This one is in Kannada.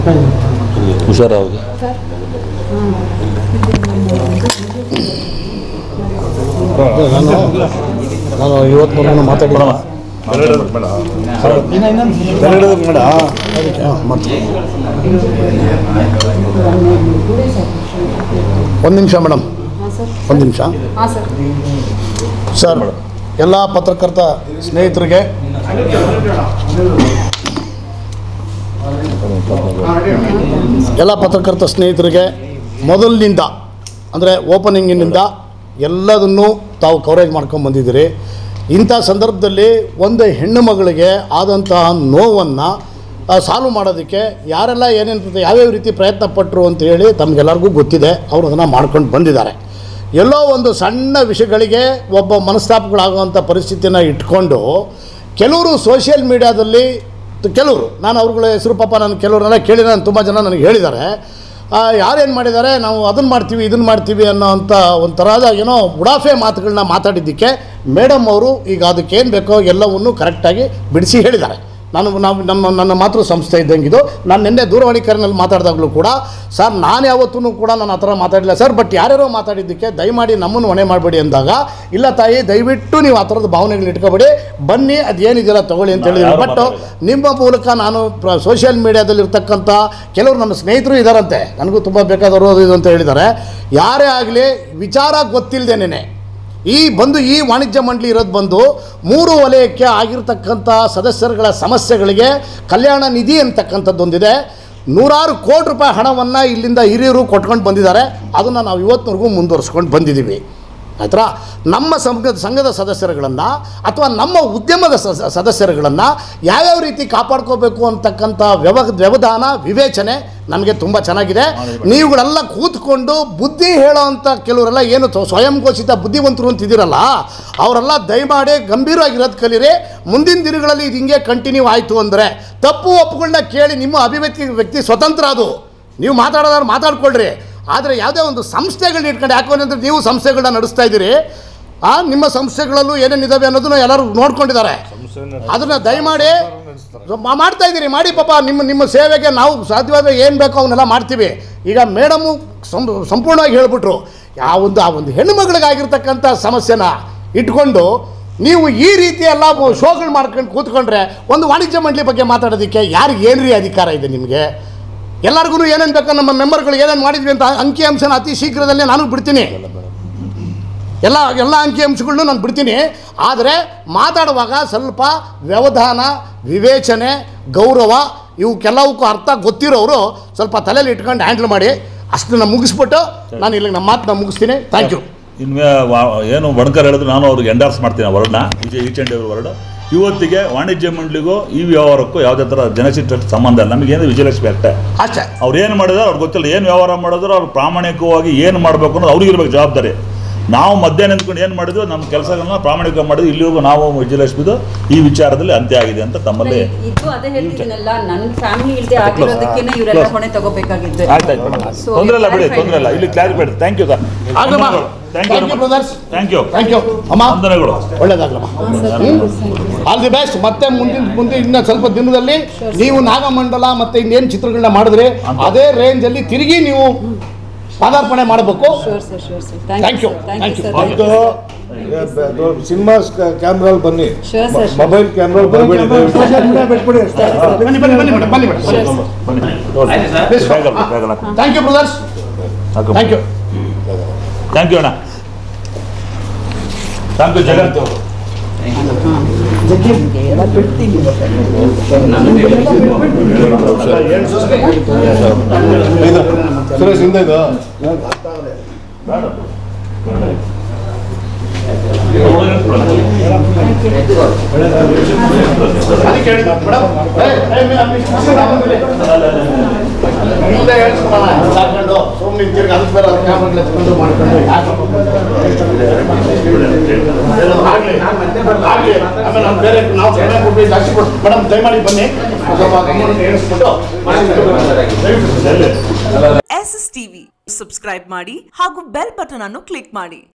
ಹುಷಾರಾಗಿ ನಾನು ನಾನು ಇವತ್ತು ಮಾತಾಡಿಲ್ಲ ಒಂದು ನಿಮಿಷ ಮೇಡಮ್ ಒಂದು ನಿಮಿಷ ಹಾಂ ಸರ್ ಸರ್ ಎಲ್ಲ ಪತ್ರಕರ್ತ ಸ್ನೇಹಿತರಿಗೆ ಎಲ್ಲ ಪತ್ರಕರ್ತ ಸ್ನೇಹಿತರಿಗೆ ಮೊದಲಿನಿಂದ ಅಂದರೆ ಓಪನಿಂಗಿನಿಂದ ಎಲ್ಲದನ್ನೂ ತಾವು ಕವರೇಜ್ ಮಾಡ್ಕೊಂಡು ಬಂದಿದ್ದೀರಿ ಇಂಥ ಸಂದರ್ಭದಲ್ಲಿ ಒಂದು ಹೆಣ್ಣು ಮಗಳಿಗೆ ಆದಂತಹ ನೋವನ್ನು ಸಾಲ್ವ್ ಮಾಡೋದಕ್ಕೆ ಯಾರೆಲ್ಲ ಏನೇನು ಯಾವ್ಯಾವ ರೀತಿ ಪ್ರಯತ್ನ ಪಟ್ಟರು ಅಂತ ಹೇಳಿ ತಮಗೆಲ್ಲರಿಗೂ ಗೊತ್ತಿದೆ ಅವರು ಅದನ್ನು ಮಾಡ್ಕೊಂಡು ಬಂದಿದ್ದಾರೆ ಎಲ್ಲೋ ಒಂದು ಸಣ್ಣ ವಿಷಯಗಳಿಗೆ ಒಬ್ಬ ಮನಸ್ತಾಪಗಳಾಗುವಂಥ ಪರಿಸ್ಥಿತಿನ ಇಟ್ಕೊಂಡು ಕೆಲವರು ಸೋಷಿಯಲ್ ಮೀಡ್ಯಾದಲ್ಲಿ ಕೆಲವರು ನಾನು ಅವ್ರುಗಳ ಹೆಸರು ಪಾಪ ನಾನು ಕೆಲವ್ರನ್ನೆಲ್ಲ ಕೇಳಿ ನಾನು ತುಂಬ ಜನ ನನಗೆ ಹೇಳಿದ್ದಾರೆ ಯಾರೇನು ಮಾಡಿದ್ದಾರೆ ನಾವು ಅದನ್ನು ಮಾಡ್ತೀವಿ ಇದನ್ನು ಮಾಡ್ತೀವಿ ಅನ್ನೋ ಅಂಥ ಒಂಥರದ ಏನೋ ಉಡಾಫೆ ಮಾತುಗಳನ್ನ ಮಾತಾಡಿದ್ದಕ್ಕೆ ಮೇಡಮ್ ಅವರು ಈಗ ಅದಕ್ಕೆ ಏನು ಬೇಕೋ ಎಲ್ಲವನ್ನು ಕರೆಕ್ಟಾಗಿ ಬಿಡಿಸಿ ಹೇಳಿದ್ದಾರೆ ನಾನು ನಾವು ನಮ್ಮ ನನ್ನ ಮಾತೃ ಸಂಸ್ಥೆ ಇದ್ದಂಗಿದು ನಾನು ನಿನ್ನೆ ದೂರವಾಣಿ ಕರೆನಲ್ಲಿ ಮಾತಾಡಿದಾಗಲೂ ಕೂಡ ಸರ್ ನಾನು ಯಾವತ್ತೂ ಕೂಡ ನಾನು ಆ ಥರ ಮಾತಾಡಲಿಲ್ಲ ಸರ್ ಬಟ್ ಯಾರ್ಯಾರೋ ಮಾತಾಡಿದ್ದಕ್ಕೆ ದಯಮಾಡಿ ನಮ್ಮನ್ನು ಹೊಣೆ ಮಾಡಬೇಡಿ ಅಂದಾಗ ಇಲ್ಲ ತಾಯಿ ದಯವಿಟ್ಟು ನೀವು ಆ ಥರದ ಭಾವನೆಗಳು ಇಟ್ಕೊಬೇಡಿ ಬನ್ನಿ ಅದು ಏನಿದ್ದೀರ ತಗೊಳ್ಳಿ ಅಂತ ಹೇಳಿದ್ರು ಬಟ್ ನಿಮ್ಮ ಮೂಲಕ ನಾನು ಸೋಷಿಯಲ್ ಮೀಡ್ಯಾದಲ್ಲಿ ಇರ್ತಕ್ಕಂಥ ಕೆಲವರು ನನ್ನ ಸ್ನೇಹಿತರು ಇದ್ದಾರಂತೆ ನನಗೂ ತುಂಬ ಬೇಕಾದವರು ಅದು ಇದು ಅಂತ ಹೇಳಿದ್ದಾರೆ ಯಾರೇ ಆಗಲಿ ವಿಚಾರ ಗೊತ್ತಿಲ್ಲದೇನೆ ಈ ಬಂದು ಈ ವಾಣಿಜ್ಯ ಮಂಡಳಿ ಇರೋದು ಬಂದು ಮೂರು ವಲಯಕ್ಕೆ ಆಗಿರ್ತಕ್ಕಂಥ ಸದಸ್ಯರುಗಳ ಸಮಸ್ಯೆಗಳಿಗೆ ಕಲ್ಯಾಣ ನಿಧಿ ಅಂತಕ್ಕಂಥದ್ದೊಂದಿದೆ ನೂರಾರು ಕೋಟಿ ರೂಪಾಯಿ ಹಣವನ್ನು ಇಲ್ಲಿಂದ ಹಿರಿಯರು ಕೊಟ್ಕೊಂಡು ಬಂದಿದ್ದಾರೆ ಅದನ್ನು ನಾವು ಇವತ್ತಿನವರೆಗೂ ಮುಂದುವರಿಸ್ಕೊಂಡು ಬಂದಿದ್ದೀವಿ ಆಯ್ತಾ ನಮ್ಮ ಸಂಘದ ಸಂಘದ ಸದಸ್ಯರುಗಳನ್ನು ಅಥವಾ ನಮ್ಮ ಉದ್ಯಮದ ಸ- ಸದಸ್ಯರುಗಳನ್ನು ಯಾವ್ಯಾವ ರೀತಿ ಕಾಪಾಡ್ಕೋಬೇಕು ಅಂತಕ್ಕಂಥ ವ್ಯವ ವ್ಯವಧಾನ ವಿವೇಚನೆ ನಮಗೆ ತುಂಬ ಚೆನ್ನಾಗಿದೆ ನೀವುಗಳೆಲ್ಲ ಕೂತ್ಕೊಂಡು ಬುದ್ಧಿ ಹೇಳೋ ಅಂಥ ಕೆಲವರೆಲ್ಲ ಏನು ತ- ಸ್ವಯಂ ಘೋಷಿತ ಬುದ್ಧಿವಂತರು ಅಂತಿದ್ದೀರಲ್ಲ ಅವರೆಲ್ಲ ದಯಮಾಡಿ ಗಂಭೀರವಾಗಿರೋದು ಕಲೀರಿ ಮುಂದಿನ ದಿನಗಳಲ್ಲಿ ಇದು ಹಿಂಗೆ ಕಂಟಿನ್ಯೂ ಆಯಿತು ಅಂದರೆ ತಪ್ಪು ಒಪ್ಪುಗಳನ್ನ ಕೇಳಿ ನಿಮ್ಮ ಅಭಿವ್ಯಕ್ತಿ ವ್ಯಕ್ತಿ ಸ್ವತಂತ್ರ ಅದು ನೀವು ಮಾತಾಡೋದಾದ್ರೆ ಮಾತಾಡ್ಕೊಳ್ರಿ ಆದರೆ ಯಾವುದೇ ಒಂದು ಸಂಸ್ಥೆಗಳನ್ನ ಇಟ್ಕೊಂಡು ಯಾಕೆ ಅಂದರೆ ನೀವು ಸಂಸ್ಥೆಗಳನ್ನ ನಡೆಸ್ತಾ ಇದ್ದೀರಿ ಆ ನಿಮ್ಮ ಸಂಸ್ಥೆಗಳಲ್ಲೂ ಏನೇನಿದ್ದಾವೆ ಅನ್ನೋದನ್ನ ಎಲ್ಲರೂ ನೋಡ್ಕೊಂಡಿದ್ದಾರೆ ಅದನ್ನು ದಯಮಾಡಿ ಮಾ- ಮಾಡ್ತಾ ಇದ್ದೀರಿ ಮಾಡಿ ಪಾಪ ನಿಮ್ಮ ನಿಮ್ಮ ಸೇವೆಗೆ ನಾವು ಸಾಧ್ಯವಾದರೆ ಏನು ಬೇಕೋ ಅವನ್ನೆಲ್ಲ ಮಾಡ್ತೀವಿ ಈಗ ಮೇಡಮು ಸಂ ಸಂಪೂರ್ಣವಾಗಿ ಹೇಳ್ಬಿಟ್ರು ಯಾವೊಂದು ಆ ಒಂದು ಹೆಣ್ಣು ಮಗಳಿಗಾಗಿರ್ತಕ್ಕಂಥ ಸಮಸ್ಯೆನ ಇಟ್ಕೊಂಡು ನೀವು ಈ ರೀತಿ ಎಲ್ಲ ಶೋಗಳು ಮಾಡ್ಕೊಂಡು ಕೂತ್ಕೊಂಡ್ರೆ ಒಂದು ವಾಣಿಜ್ಯ ಮಂಡಳಿ ಬಗ್ಗೆ ಮಾತಾಡೋದಕ್ಕೆ ಯಾರಿಗೆ ಏನು ರೀ ಅಧಿಕಾರ ಇದೆ ನಿಮಗೆ ಎಲ್ಲರಿಗೂ ಏನೇನು ಬೇಕೋ ನಮ್ಮ ಮೆಂಬರ್ಗಳು ಏನೇನು ಮಾಡಿದ್ವಿ ಅಂತ ಅಂಕಿ ಅಂಶನ ಅತಿ ಶೀಘ್ರದಲ್ಲೇ ನಾನು ಬಿಡ್ತೀನಿ ಎಲ್ಲ ಎಲ್ಲ ಅಂಕಿ ಅಂಶಗಳನ್ನೂ ನಾನು ಬಿಡ್ತೀನಿ ಆದರೆ ಮಾತಾಡುವಾಗ ಸ್ವಲ್ಪ ವ್ಯವಧಾನ ವಿವೇಚನೆ ಗೌರವ ಇವಕ್ಕೆಲ್ಲವಕ್ಕೂ ಅರ್ಥ ಗೊತ್ತಿರೋರು ಸ್ವಲ್ಪ ತಲೆಯಲ್ಲಿ ಇಟ್ಕೊಂಡು ಹ್ಯಾಂಡಲ್ ಮಾಡಿ ಅಷ್ಟನ್ನ ಮುಗಿಸ್ಬಿಟ್ಟು ನಾನು ಇಲ್ಲಿಗೆ ನಮ್ಮ ಮಾತನ್ನ ಮುಗಿಸ್ತೀನಿ ಥ್ಯಾಂಕ್ ಯು ಇನ್ಮೇ ವಾ- ಏನು ಬಣಕರ್ ಹೇಳಿದ್ರು ನಾನು ಅವ್ರಿಗೆ ಎಂಡಾರ್ಸ್ ಮಾಡ್ತೀನಿ ಆ ವರ್ಡ್ನ Vijay each and every word ಇವತ್ತಿಗೆ ವಾಣಿಜ್ಯ ಮಂಡಳಿಗೂ ಈ ವ್ಯವಹಾರಕ್ಕೂ ಯಾವುದೇ ಥರ ಜನಸಿ ಟ್ರಸ್ಟ್ ಸಂಬಂಧ ಇಲ್ಲ ನಮಗೇನು ವಿಜಯಲಕ್ಷ್ಮಿ ಅಷ್ಟೇ ಅಷ್ಟೇ ಅವ್ರು ಏನು ಮಾಡಿದ್ರೆ ಅವ್ರಿಗೆ ಗೊತ್ತಿಲ್ಲ ಏನು ವ್ಯವಹಾರ ಮಾಡಿದ್ರು ಅವ್ರು ಪ್ರಾಮಾಣಿಕವಾಗಿ ಏನು ಮಾಡಬೇಕು ಅನ್ನೋದು ಅವ್ರಿಗೆ ಇರ್ಬೇಕು ಜವಾಬ್ದಾರಿ ನಾವು ಮಧ್ಯ ನಿಂತ್ಕೊಂಡು ಏನು ಮಾಡಿದ್ವಿ ನಮ್ಮ ಕೆಲಸಗಳನ್ನ ಪ್ರಾಮಾಣಿಕ ಮಾಡಿದ್ವಿ ಇಲ್ಲಿವರೆಗೂ ನಾವು ವಿಜಯಲಕ್ಷ್ಮಿದು ಈ ವಿಚಾರದಲ್ಲಿ ಅಂತ್ಯ ಆಗಿದೆ ಅಂತ ತಮ್ಮಲ್ಲಿ ಇದು ಅದೇ ಹೇಳ್ತಿದ್ದೀನಲ್ಲ ನನ್ನ ಫ್ಯಾಮಿಲಿ ಇಲ್ಲದೆ ಆಗಿರೋದಕ್ಕೇನೆ ಇವರೆಲ್ಲ ಹೊಣೆ ತಗೋಬೇಕಾಗಿದ್ದು ಆಯ್ತಾಯ್ತು So, ತೊಂದರೆ ಇಲ್ಲ ಬಿಡಿ clarify ತೊಂದರೆ ಇಲ್ಲ ಇಲ್ಲಿ ಕ್ಲಾರಿಫೈ ಥ್ಯಾಂಕ್ ಯು ಸರ್ ಆಗ್ಲಮ್ಮ thank thank you you brothers thank you thank you ಅಮ್ಮ ವಂದನೆಗಳು ಒಳ್ಳೇದಾಗ್ಲಮ್ಮ ಆಲ್ ದಿ ಬೆಸ್ಟ್ ಮತ್ತೆ ಮುಂದಿನ ಮುಂದೆ ಇನ್ನ ಸ್ವಲ್ಪ ದಿನದಲ್ಲಿ ನೀವು ನಾಗಮಂಡಲ ಮತ್ತೆ ಇನ್ನೇನು ಚಿತ್ರಗಳನ್ನ ಮಾಡಿದ್ರಿ ಅದೇ ರೇಂಜಲ್ಲಿ ತಿರುಗಿ ನೀವು ಪಾದಾರ್ಪಣೆ ಮಾಡಬೇಕು sure sir sure sir Thank you. Thank you Thank sir you. Cinema ಕ್ಯಾಮ್ರಲ್ಲಿ ಬನ್ನಿ Sure, sir, sure. ಮೊಬೈಲ್ ಕ್ಯಾಮ್ರಲ್ಲಿ ಬರಬೇಡಿ ಬನ್ನಿ ಬನ್ನಿ ಬನ್ನಿ ಮೇಡಮ್ ಬನ್ನಿ ಮೇಡಮ್ ಬೇಗ ಬೇಗ thank you brothers thank you thank you ಅಣ್ಣ ಥ್ಯಾಂಕ್ ಯು ಜಗಂತ್ ಸುರೇಶ್ ಹಿಂದೆ ಇದು ಅದಕ್ಕೆ ಹೇಳಿದ್ದು ಮೇಡಮ್ ಏ, ಏ, ಮೇಡಮ್, ಇಷ್ಟು ಖುಷಿ ಆಗೋದಿಲ್ಲ. ಮುಂದೆ ಹೇಳ್ಸ್ಕೊಳಣ, ಸಾಕೊಂಡು ಸುಮ್ಮನೆ ತಿರ್ಗಿ ಅದಕ್ಕೆ ಬೇರೆ ಅದಕ್ಕೆ ಕ್ಯಾಮ್ರಾಗಳು ಎತ್ಕೊಂಡು ಮಾಡ್ಕೊಂಡು ಯಾಕಪ್ಪ? ಆಗ್ಲಿ, ಆಗ್ಲಿ. ಆಮೇಲೆ ನಾವು ಬೇರೆ ನಾವು ಸಮಯ ಕೊಟ್ಟು ಜಾಸ್ತಿ ಕೊಟ್ಟು ಮೇಡಮ್ ದಯಮಾಡಿ ಬನ್ನಿ ಸ್ವಲ್ಪ ಗಮನ ಹೇಳಿಸ್ಬಿಟ್ಟು ದಯವಿಟ್ಟು ಎಸ್ ಎಸ್ ಟಿವಿ ಸಬ್ಸ್ಕ್ರೈಬ್ ಮಾಡಿ ಹಾಗೂ ಬೆಲ್ ಬಟನ್ ಅನ್ನು ಕ್ಲಿಕ್ ಮಾಡಿ